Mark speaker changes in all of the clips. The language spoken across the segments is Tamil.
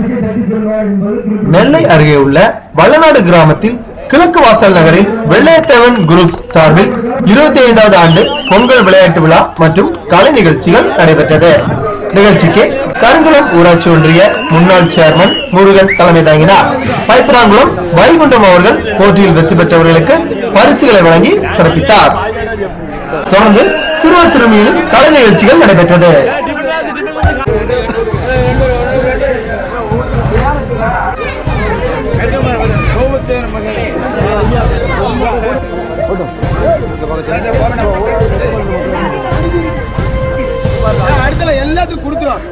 Speaker 1: பரிசை தட்டி செல்வார் என்பது குறிப்பிடத்தக்கது.
Speaker 2: நெல்லை அருகே உள்ள வல்லநாடு கிராமத்தில் கிழக்கு வாசல் நகரில் வெள்ளையத்தேவன் குரூப் சார்பில் இருபத்தி ஐந்தாவது ஆண்டு பொங்கல் விளையாட்டு விழா மற்றும் கலை நிகழ்ச்சிகள் நடைபெற்றது நிகழ்ச்சிக்கு கருங்குளம் ஊராட்சி ஒன்றிய முன்னாள் சேர்மன் முருகன் தலைமை தாங்கினார் பைப்பராங்குளம் வைகுண்டம் அவர்கள் போட்டியில் வெற்றி பெற்றவர்களுக்கு பரிசுகளை வழங்கி சிறப்பித்தார் தொடர்ந்து சிறுவர் சிறுமியில் கலை நிகழ்ச்சிகள் நடைபெற்றது
Speaker 3: அடுத்தல எல்லாத்துக்கும் கொடுத்துரும்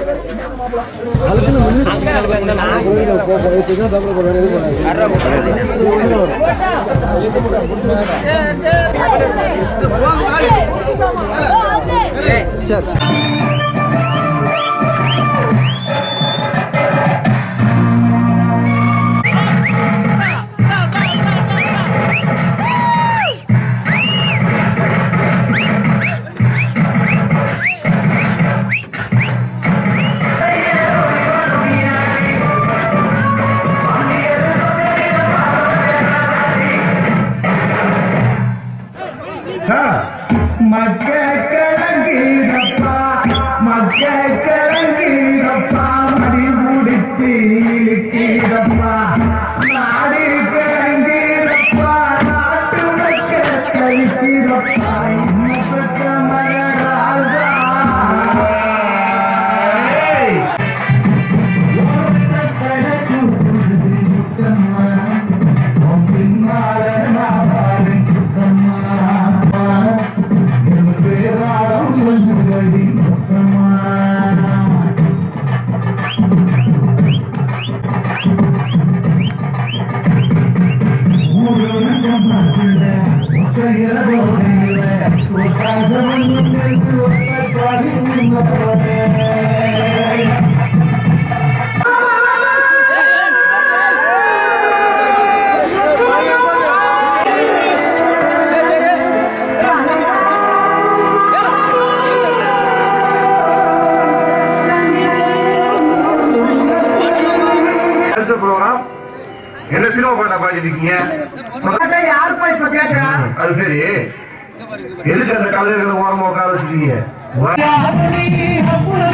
Speaker 1: மக்க கலங்கிடப்பா மக்க கலங்கிடப்பா மடி முடிச்சு இழுக்கிடப்பா நாடு கலங்கிடப்பா நாட்டு மக்க கழிக்கிறப்பா இன்னும் பக்க மகராஜா சடக்கு முத்தம்மா உன் பின்னால நான் வாரேன் முத்தம்மா என் சேராடம் வந்துதடி முத்தம்மா
Speaker 4: அடுத்த ப்ரோக்ராம் என்ன சினிமா பாட்டா பாடிட்டு இருக்கீங்க
Speaker 1: யாருப்பா இப்ப கேட்கிறா
Speaker 4: அது சரி எதுக்கு அந்த கலைஞர்களை ஓரமா உட்கார வச்சிருக்கீங்க
Speaker 1: யாரடி அப்புற